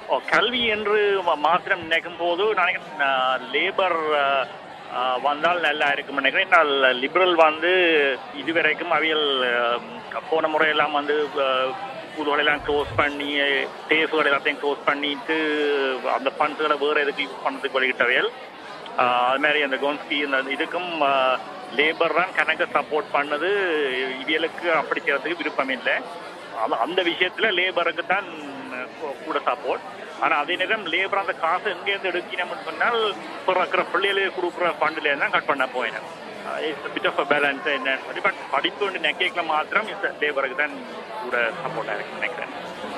ஓ, கல்வி என்று ம- மாத்திரம் நினைக்கும் போது நினைக்கிறேன் லேபர் வந்தால் நல்லா இருக்கும் நினைக்கிறேன் நான் லிபரல் வந்து இதுவரைக்கும் அவியல் அஹ், போன முறையெல்லாம் வந்து ஸ்கூல்கள் எல்லாம் க்ளோஸ் பண்ணி டேஃபுகள் எல்லாத்தையும் க்ளோஸ் பண்ணிட்டு அந்த ஃபண்ட்ஸுகளை வேறு எதுக்கு யூஸ் பண்ணுறதுக்கு வெளியிட்டவையல் ஆஹ் அது மாதிரி அந்த கோன்ஸ்கி இந்த இதுக்கும் லேபர் தான் கணக்கு சப்போர்ட் பண்ணது இவியலுக்கு அப்படி செய்யறதுக்கு விருப்பம் இல்லை அது- அந்த விஷயத்துல லேபருக்கு தான் கூ- கூட சப்போர்ட் ஆனா அதே நேரம் லேபர் அந்த காசு எங்கேருந்து எடுக்கணும்னு சொன்னால் பிறக்கிற பிள்ளைகளுக்கு கொடுக்குற ஃபண்ட்ல தான் கட் பண்ண போயினேன் பிட் ஆஃப் பேலன்ஸ் என்னன்னு சொல்லி பட் படிப்பு வந்து நெக்கேக்கில் மாத்திரம் லேபருக்கு தான் கூட சப்போர்ட்டாக இருக்கு நினைக்கிறேன்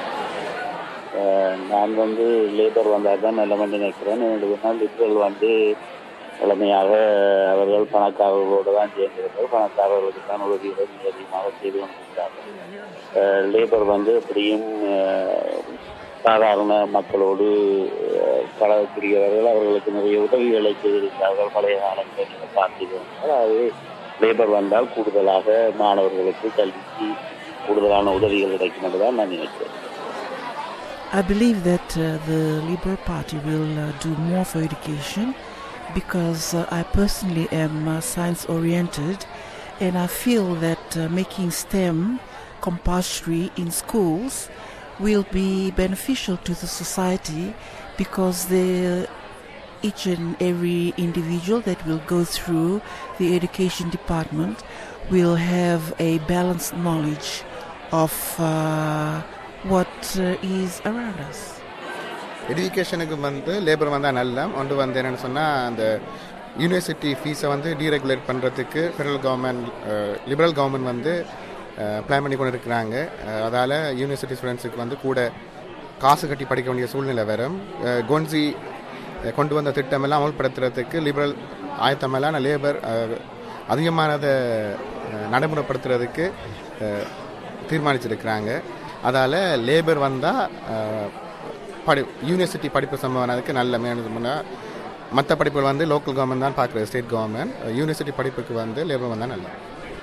அஹ் நான் வந்து லேபர் வந்தால் தான் நல்ல நினைக்கிறேன் என்னதுன்னா லிபரல் வந்து தலைமையாக அவர்கள் பணக்காரர்களோடு தான் சேர்ந்திருக்கிறார் பணக்காரர்களுக்கு தான் உதவிகளை மிக அதிகமாக செய்து கொண்டிருக்கிறார்கள் லேபர் வந்து எப்படியும் அஹ், சாதாரண மக்களோடு அஹ், பழகக்கூடியவர்கள் அவர்களுக்கு நிறைய உதவிகளை செய்திருக்கிறார்கள் பழைய காலங்களில் நீங்கள் பார்த்தீர்கள் அதாவது லேபர் வந்தால் கூடுதலாக மாணவர்களுக்கு கல்விக்கு கூடுதலான உதவிகள் கிடைக்கும் என்று தான் நான் நினைக்கிறேன் I believe that uh, the Labour Party will uh, do more for education because uh, I personally am uh, science oriented and I feel that uh, making STEM compulsory in schools will be beneficial to the society because the each and every individual that will go through the education department will have a balanced knowledge of uh, what uh, is around us. எஜுகேஷனுக்கு வந்து labour வந்தால் நல்ல ஒன்று வந்து என்னென்னு சொன்னால் அந்த university ஃபீஸை வந்து டீரெகுலேட் பண்ணுறதுக்கு ஃபெடரல் கவர்மெண்ட் லிபரல் கவர்மெண்ட் வந்து பிளான் பண்ணி கொண்டு இருக்கிறாங்க அதால் யூனிவர்சிட்டி ஸ்டூடெண்ட்ஸுக்கு வந்து கூட காசு கட்டி படிக்க வேண்டிய சூழ்நிலை வரும் அஹ், கோன்சி அஹ், கொண்டு வந்த திட்டமெல்லாம் அமல்படுத்துறதுக்கு லிபரல் ஆயத்தமெல்லாம் லேபர் அதிகமானதை அஹ், நடைமுறைப்படுத்துறதுக்கு அஹ், தீர்மானிச்சிருக்கிறாங்க அதால் லேபர் வந்தால் படி யூனிவர்சிட்டி படிப்பு சம்பவனதுக்கு நல்ல மேனேஜ்மெண்ட்டாக மற்ற படிப்புகள் வந்து லோக்கல் கவர்மெண்ட் தான் பார்க்குறது ஸ்டேட் கவர்மெண்ட் யூனிவர்சிட்டி படிப்புக்கு வந்து லேபர் வந்தால் நல்லது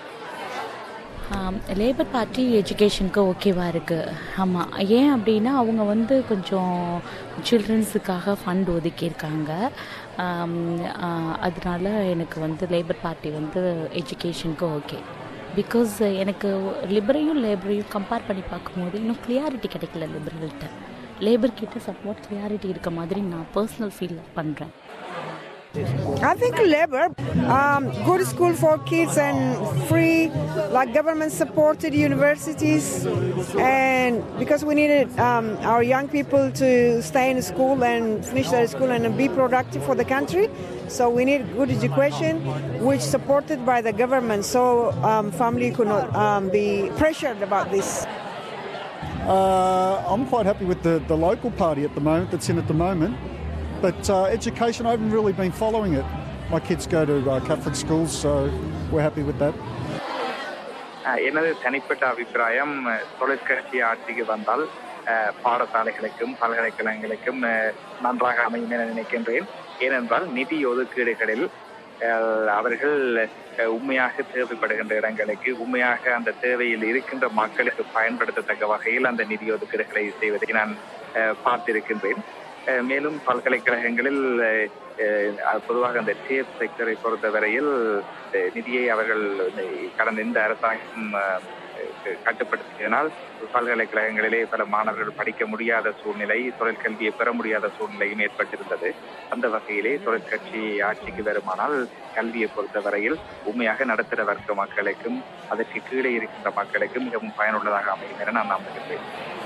லேபர் பார்ட்டி எஜுகேஷனுக்கு ஓகேவாக இருக்குது ஆமாம் ஏன் அப்படின்னா அவங்க வந்து கொஞ்சம் சில்ட்ரன்ஸுக்காக ஃபண்ட் ஒதுக்கியிருக்காங்க ஆம், ஆ, அதனால எனக்கு வந்து லேபர் பார்ட்டி வந்து எஜுகேஷனுக்கு ஓகே பிகாஸ் எனக்கு லிபரையும் லேபரையும் கம்பேர் பண்ணி பார்க்கும்போது இன்னும் கிளியாரிட்டி கிடைக்கல லிபரல்கிட்ட லேபர் கிட்ட சப்போர்ட் கிளியாரிட்டி இருக்க மாதிரி நான் பர்சனல் ஃபீல் பண்ணுறேன் I think Labour, um, good school for kids and free, like government supported universities, and because we needed um, our young people to stay in school and finish their school and be productive for the country. So we need good education, which supported by the government, so um, family could not um, be pressured about this. Uh, I'm quite happy with the, the local party at the moment that's in at the moment. But uh, education, I haven't really been following it. My kids go to uh, Catholic schools, so we're happy with that. Ah எனது தனிப்பட்ட அபிப்பிராயம் அஹ் தொழிற்கட்சி ஆட்சிக்கு வந்தால் அஹ் பாடசாலைகளுக்கும் பல்கலைக்கழகங்களுக்கும் அஹ் நன்றாக அமையும் என நினைக்கின்றேன் ஏனென்றால் நிதி ஒதுக்கீடுகளில் அஹ் அவர்கள் அஹ் உண்மையாக தேவைப்படுகின்ற இடங்களுக்கு உண்மையாக அந்த தேவையில் இருக்கின்ற மக்களுக்கு பயன்படுத்தத்தக்க வகையில் அந்த நிதி ஒதுக்கீடுகளை செய்வதை நான் அஹ் பார்த்திருக்கின்றேன் அஹ் மேலும் பல்கலைக்கழகங்களில் அஹ் அஹ் பொதுவாக அந்த சேஃப் செக்டரை பொறுத்தவரையில் அஹ் நிதியை அவர்கள் இந்த- கடந்த இந்த அரசாங்கம் அஹ், அஹ், கட்டுப்படுத்தியதனால் பல்கலைக்கழகங்களிலே பல மாணவர்கள் படிக்க முடியாத சூழ்நிலை தொழிற்கல்வியை பெற முடியாத சூழ்நிலையும் ஏற்பட்டிருந்தது அந்த வகையிலே தொழிற்கட்சி ஆட்சிக்கு வருமானால் கல்வியை பொறுத்தவரையில் உண்மையாக நடுத்தர வர்க்க மக்களுக்கும் அதற்கு கீழே இருக்கின்ற மக்களுக்கும் மிகவும் பயனுள்ளதாக அமையும் என நான் நம்புகின்றேன்